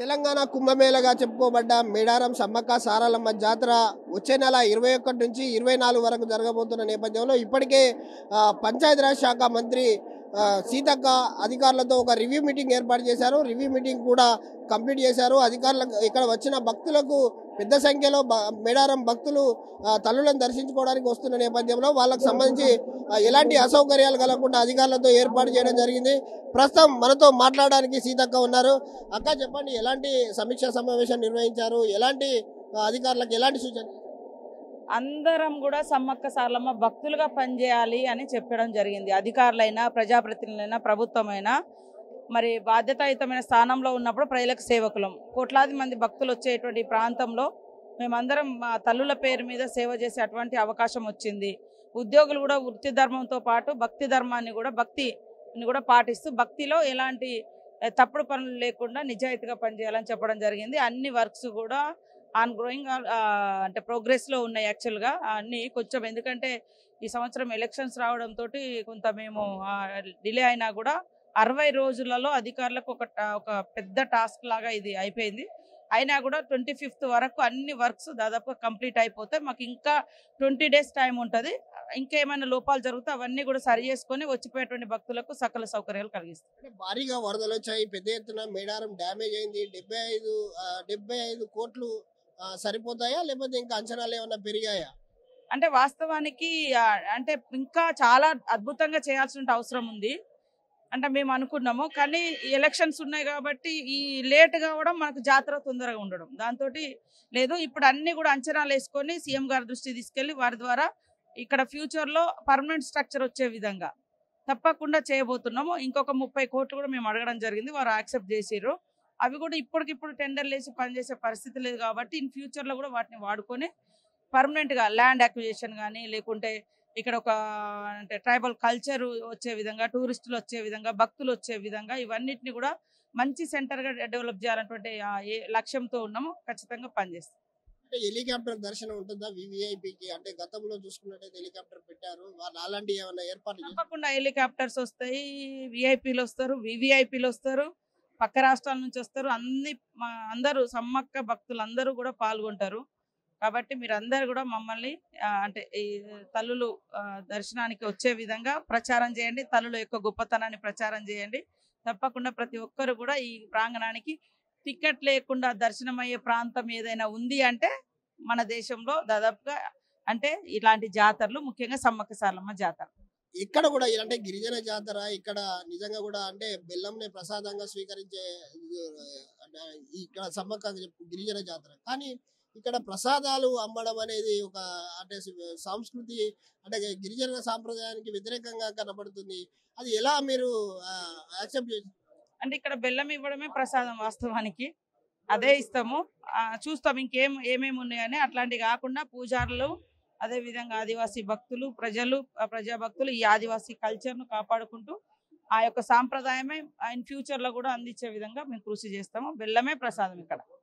తెలంగాణ కుంభమేళగా చెప్పుకోబడ్డ మేడారం సమ్మక్క సారాలమ్మ జాతర వచ్చే నెల ఇరవై ఒకటి నుంచి ఇరవై నాలుగు వరకు జరగబోతున్న నేపథ్యంలో ఇప్పటికే ఆ, పంచాయతీరాజ్ శాఖ మంత్రి ఆ, సీతక్క అధికారులతో ఒక రివ్యూ మీటింగ్ ఏర్పాటు చేశారు రివ్యూ మీటింగ్ కూడా కంప్లీట్ చేశారు అధికారులకు ఇక్కడ వచ్చిన భక్తులకు పెద్ద సంఖ్యలో బ- మేడారం భక్తులు ఆ, తల్లులను దర్శించుకోవడానికి వస్తున్న నేపథ్యంలో వాళ్ళకు సంబంధించి ఆ, ఎలాంటి అసౌకర్యాలు కలగకుండా అధికారులతో ఏర్పాటు చేయడం జరిగింది ప్రస్తుతం మనతో మాట్లాడడానికి సీతక్క ఉన్నారు అక్క చెప్పండి ఎలాంటి సమీక్షా సమావేశం నిర్వహించారు ఎలాంటి ఆ, అధికారులకు ఎలాంటి సూచన అందరం కూడా సమ్మక్క సార్లమ్మ భక్తులుగా పనిచేయాలి అని చెప్పడం జరిగింది అధికారులైనా ప్రజాప్రతినిధులైనా ప్రభుత్వమైనా మరి బాధ్యతాయుతమైన స్థానంలో ఉన్నప్పుడు ప్రజలకు సేవకులం కోట్లాది మంది భక్తులు వచ్చేటువంటి ఈ ప్రాంతంలో మేమందరం మా తల్లుల పేరు మీద సేవ చేసే అటువంటి అవకాశం వచ్చింది ఉద్యోగులు కూడా వృత్తి ధర్మంతో పాటు భక్తి ధర్మాన్ని కూడా భక్తిని కూడా పాటిస్తూ భక్తిలో ఎలాంటి ఏ, తప్పుడు పనులు లేకుండా నిజాయితీగా పనిచేయాలని చెప్పడం జరిగింది అన్ని వర్క్స్ కూడా ఆన్ గ్రోయింగ్ అంటే ప్రోగ్రెస్లో ఉన్నాయి యాక్చువల్గా అన్నీ కొంచెం ఎందుకంటే ఈ సంవత్సరం ఎలక్షన్స్ రావడంతో కొంత మేము డిలే అయినా కూడా అరవై రోజులలో అధికారులకు ఒక టా- ఒక పెద్ద టాస్క్ లాగా ఇది అయిపోయింది అయినా కూడా ట్వంటీ ఫిఫ్త్ వరకు అన్ని వర్క్స్ దాదాపు కంప్లీట్ అయిపోతాయి మాకు ఇంకా ట్వంటీ డేస్ టైం ఉంటుంది ఇంకేమైనా లోపాలు జరిగితే అవన్నీ కూడా సరి చేసుకొని వచ్చిపోయేటువంటి భక్తులకు సకల సౌకర్యాలు కలిగిస్తాం అంటే భారీగా వరదలు వచ్చాయి పెద్ద ఎత్తున మేడారం డ్యామేజ్ అయింది డెబ్బై ఐదు ఆ, డెబ్బై ఐదు కోట్లు ఆ, సరిపోతాయా లేకపోతే ఇంకా అంచనాలు ఏమన్నా పెరిగాయా అంటే వాస్తవానికి ఆ, అంటే ఇంకా చాలా అద్భుతంగా చేయాల్సిన అవసరం ఉంది అంటే మేము అనుకున్నాము కానీ ఎలక్షన్స్ ఉన్నాయి కాబట్టి ఈ లేట్ కావడం మనకు జాతర తొందరగా ఉండడం దాంతో లేదు ఇప్పుడు అన్ని కూడా అంచనాలు వేసుకొని సీఎం గారి దృష్టి తీసుకెళ్లి వారి ద్వారా ఇక్కడ ఫ్యూచర్లో పర్మనెంట్ స్ట్రక్చర్ వచ్చే విధంగా తప్పకుండా చేయబోతున్నాము ఇంకొక ముప్పై కోట్లు కూడా మేము అడగడం జరిగింది వారు యాక్సెప్ట్ చేసిర్రు అవి కూడా ఇప్పటికిప్పుడు టెండర్లు వేసి పనిచేసే పరిస్థితి లేదు కాబట్టి ఇన్ ఫ్యూచర్లో కూడా వాటిని వాడుకొని పర్మనెంట్గా ల్యాండ్ అక్విజిషన్ కానీ లేకుంటే ఇక్కడ ఒక అంటే ట్రైబల్ కల్చర్ వచ్చే విధంగా టూరిస్టులు వచ్చే విధంగా భక్తులు వచ్చే విధంగా ఇవన్నిటిని కూడా మంచి సెంటర్గా డెవలప్ చేయాలన్నటువంటి ఆ ఏ లక్ష్యంతో ఉన్నాము ఖచ్చితంగా పనిచేస్తాం అంటే హెలికాప్టర్ దర్శనం ఉంటుందా వివిఐపికి అంటే గతంలో చూసుకున్నట్టయితే హెలికాప్టర్ పెట్టారు వాళ్ళు అలాంటి ఏమన్నా ఏర్పాటు చేశారా? తప్పకుండా హెలికాప్టర్స్ వస్తాయి విఐపీలు వస్తారు వివిఐపీలు వస్తారు పక్క రాష్ట్రాల నుంచి వస్తారు అన్ని మా అందరూ సమ్మక్క భక్తులు అందరూ కూడా పాల్గొంటారు కాబట్టి మీరు అందరు కూడా మమ్మల్ని ఆ, అంటే ఈ తల్లులు ఆ, దర్శనానికి వచ్చే విధంగా ప్రచారం చేయండి తల్లుల యొక్క గొప్పతనాన్ని ప్రచారం చేయండి తప్పకుండా ప్రతి ఒక్కరు కూడా ఈ ప్రాంగణానికి టికెట్ లేకుండా దర్శనమయ్యే ప్రాంతం ఏదైనా ఉంది అంటే మన దేశంలో దాదాపుగా అంటే ఇలాంటి జాతరలు ముఖ్యంగా సమ్మక్క సారలమ్మ జాతర ఇక్కడ కూడా అంటే గిరిజన జాతర ఇక్కడ నిజంగా కూడా అంటే బెల్లంని ప్రసాదంగా స్వీకరించే అంటే ఇక్కడ సమ్మక్క గిరిజన జాతర కానీ ఇక్కడ ప్రసాదాలు అమ్మడం అనేది ఒక అంటే సంస్కృతి అంటే గిరిజన సాంప్రదాయానికి వ్యతిరేకంగా కనబడుతుంది అది ఎలా మీరు యాక్సెప్ట్ చేసి అంటే ఇక్కడ బెల్లం ఇవ్వడమే ప్రసాదం వాస్తవానికి అదే ఇస్తాము ఆ, చూస్తాం ఇంకేం ఏమేమి ఉన్నాయని అట్లాంటివి కాకుండా పూజారులు అదే విధంగా ఆదివాసీ భక్తులు ప్రజలు ఆ ప్రజా భక్తులు ఈ ఆదివాసీ కల్చర్ ను కాపాడుకుంటూ ఆ యొక్క సాంప్రదాయమే ఇన్ ఫ్యూచర్ లో కూడా అందించే విధంగా మేము కృషి చేస్తాము బెల్లమే ప్రసాదం ఇక్కడ